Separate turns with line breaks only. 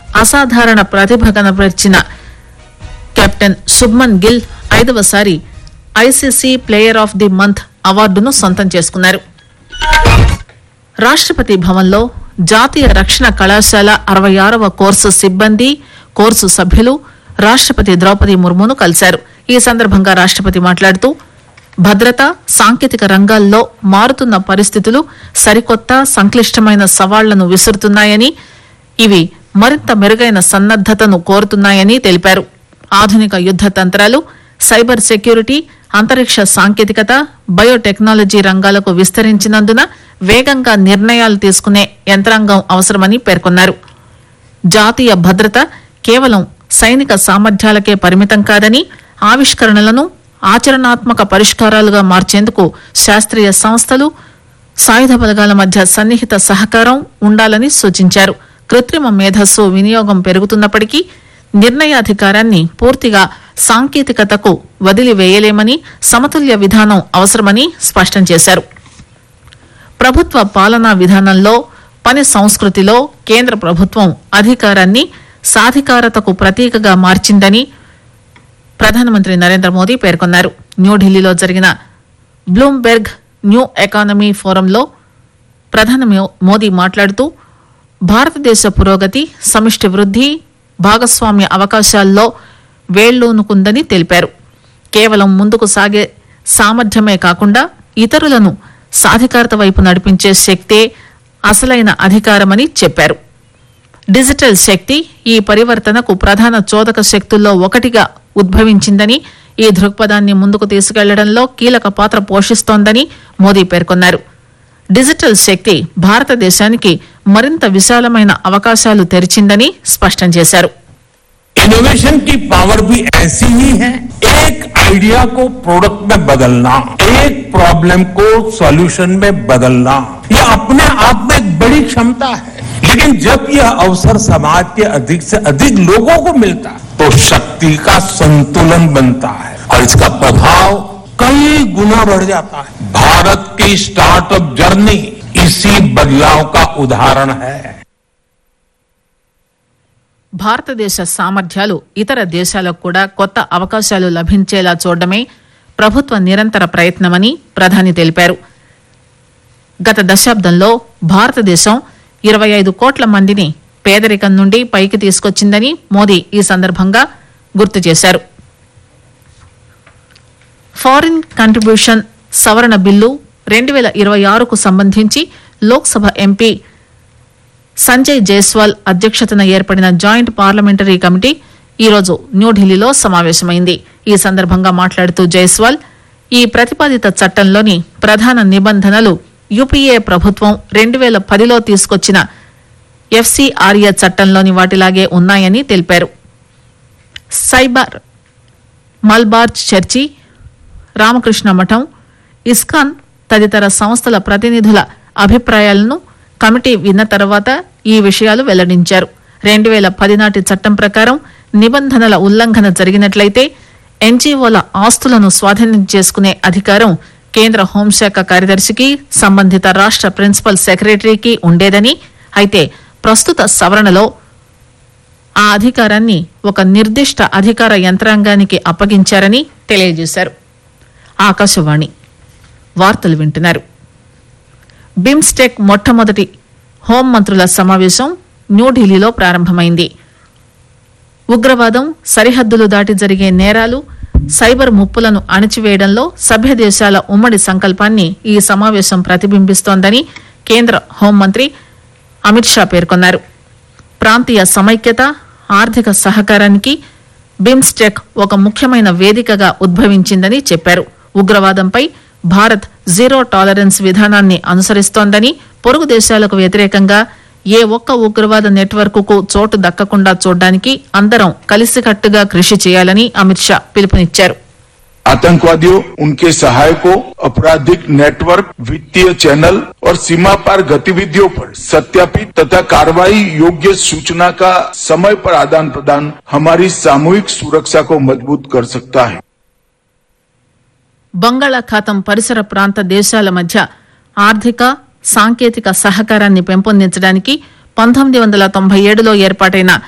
అసాధారణ ప్రతిభ కనబరిచిన కెప్టెన్ శుభ్మన్ గిల్ ఐదవసారి ICC player of the month అవార్డును సొంతం చేసుకున్నారు రాష్ట్రపతి భవన్లో జాతీయ రక్షణ కళాశాల అరవై ఆరవ కోర్సు సిబ్బంది కోర్సు సభ్యులు రాష్ట్రపతి ద్రౌపది ముర్మును కలిశారు ఈ సందర్భంగా రాష్ట్రపతి మాట్లాడుతూ భద్రత సాంకేతిక రంగాల్లో మారుతున్న పరిస్థితులు సరికొత్త సంక్లిష్టమైన సవాళ్లను విసురుతున్నాయని ఇవి మరింత మెరుగైన సన్నద్దతను కోరుతున్నాయని తెలిపారు ఆధునిక యుద్ద తంత్రాలు సైబర్ సెక్యూరిటీ అంతరిక్ష సాంకేతికత బయోటెక్నాలజీ రంగాలకు విస్తరించినందున వేగంగా నిర్ణయాలు తీసుకునే యంత్రాంగం అవసరమని పేర్కొన్నారు జాతీయ భద్రత కేవలం సైనిక సామర్థ్యాలకే పరిమితం కాదని ఆవిష్కరణలను ఆచరణాత్మక పరిష్కారాలుగా మార్చేందుకు శాస్త్రీయ సంస్థలు సాయుధ బలగాల మధ్య సన్నిహిత సహకారం ఉండాలని సూచించారు కృత్రిమ మేధస్సు వినియోగం పెరుగుతున్నప్పటికీ నిర్ణయాధికారాన్ని పూర్తిగా సాంకేతికతకు వదిలివేయలేమని సమతుల్య విధానం అవసరమని స్పష్టం చేశారు ప్రభుత్వ పాలనా విధానంలో పని సంస్కృతిలో కేంద్ర ప్రభుత్వం అధికారాన్ని సాధికారతకు ప్రతీకగా మార్చిందని ప్రధానమంత్రి నరేంద్ర మోదీ పేర్కొన్నారు న్యూఢిల్లీలో జరిగిన బ్లూంబెర్గ్ న్యూ ఎకానమీ ఫోరంలో ప్రధాని మో- మోదీ మాట్లాడుతూ భారతదేశ పురోగతి సమిష్టి వృద్ధి భాగస్వామ్య అవకాశాల్లో వేళ్లూనుకుందని తెలిపారు కేవలం ముందుకు సాగే సామర్థ్యమే కాకుండా ఇతరులను సాధికారత వైపు నడిపించే శక్తే అసలైన అధికారమని చెప్పారు డిజిటల్ శక్తి ఈ పరివర్తనకు ప్రధాన చోదక శక్తుల్లో ఒకటిగా ఉద్భవించిందని ఈ దృక్పథాన్ని ముందుకు తీసుకెళ్లడంలో కీలక పాత్ర పోషిస్తోందని మోదీ పేర్కొన్నారు డిజిటల్ శక్తి భారతదేశానికి మరింత విశాలమైన అవకాశాలు తెరిచిందని స్పష్టం చేశారు
इनोवेशन की पावर भी ऐसी ही है एक आइडिया को प्रोडक्ट में बदलना एक प्रॉब्लम को सॉल्यूशन में बदलना यह अपने आप में एक बड़ी क्षमता है लेकिन जब यह अवसर समाज के अधिक से अधिक लोगों को मिलता है तो शक्ति का संतुलन बनता है और इसका प्रभाव कई गुना बढ़ जाता है भारत की स्टार्टअप जर्नी इसी बदलाव का उदाहरण है
భారతదేశ సామర్థ్యాలు ఇతర దేశాలకు కూడా కొత్త అవకాశాలు లభించేలా చూడడమే ప్రభుత్వ నిరంతర ప్రయత్నమని ప్రధాని తెలిపారు గత దశాబ్దంలో భారతదేశం ఇరవై ఐదు కోట్ల మందిని పేదరికం నుండి పైకి తీసుకొచ్చిందని మోదీ ఈ సందర్భంగా గుర్తు చేశారు ఫారిన్ కంట్రిబ్యూషన్ సవరణ బిల్లు రెండు వేల ఇరవై ఆరుకు సంబంధించి లోక్సభ ఎంపీ సంజయ్ జైస్వాల్ అధ్యక్షతన ఏర్పడిన జాయింట్ పార్లమెంటరీ కమిటీ ఈరోజు న్యూఢిల్లీలో సమావేశమైంది ఈ సందర్భంగా మాట్లాడుతూ జైస్వాల్ ఈ ప్రతిపాదిత చట్టంలోని ప్రధాన నిబంధనలు యూపీఏ ప్రభుత్వం రెండు వేల పదిలో తీసుకొచ్చిన ఎఫ్సీఆర్ఏ చట్టంలోని వాటిలాగే ఉన్నాయని తెలిపారు సైబర్ మల్బార్ చర్చి రామకృష్ణ మఠం ఇస్కాన్ తదితర సంస్థల ప్రతినిధుల అభిప్రాయాలను కమిటీ విన్న తర్వాత ఈ విషయాలు వెల్లడించారు రెండు వేల పది నాటి చట్టం ప్రకారం నిబంధనల ఉల్లంఘన జరిగినట్లయితే ఎన్జీఓల ఆస్తులను స్వాధీనం చేసుకునే అధికారం కేంద్ర హోంశాఖ కార్యదర్శికి సంబంధిత రాష్ట ప్రిన్సిపల్ సెక్రటరీకి ఉండేదని అయితే ప్రస్తుత సవరణలో ఆ అధికారాన్ని ఒక నిర్దిష్ట అధికార యంత్రాంగానికి అప్పగించారని తెలియజేశారు ఆకాశవాణి వార్తలు వింటున్నారు బిమ్స్టెక్ మొట్టమొదటి హోంమంత్రుల సమావేశం న్యూఢిల్లీలో ప్రారంభమైంది ఉగ్రవాదం సరిహద్దులు దాటి జరిగే నేరాలు సైబర్ ముప్పులను అణిచివేయడంలో సభ్య దేశాల ఉమ్మడి సంకల్పాన్ని ఈ సమావేశం ప్రతిబింబిస్తోందని కేంద్ర హోంమంత్రి అమిత్ షా పేర్కొన్నారు ప్రాంతీయ సమైక్యత ఆర్థిక సహకారానికి బిమ్స్టెక్ ఒక ముఖ్యమైన వేదికగా ఉద్భవించిందని చెప్పారు ఉగ్రవాదంపై భారత్ జీరో టాలరెన్స్ విధానాన్ని అనుసరిస్తోందని పొరుగు దేశాలకు వ్యతిరేకంగా ఏ ఒక్క ఉగ్రవాద నెట్వర్క్ కు చోటు దక్కకుండా చూడడానికి అందరం కలిసికట్టుగా కృషి చేయాలని అమిత్ షా పిలుపునిచ్చారు
आतंकवादियों उनके सहायकों आपराधिक नेटवर्क वित्तीय चैनल और सीमा पार गतिविधियों पर सत्यापित तथा कार्रवाई योग्य सूचना का समय पर आदान प्रदान हमारी सामूहिक सुरक्षा को मजबूत कर सकता है
బంగాళాఖాతం పరిసర ప్రాంత దేశాల మధ్య ఆర్థిక సాంకేతిక సహకారాన్ని పెంపొందించడానికి పంతొమ్మిది వందల తొంభై ఏడులో ఏర్పాటైన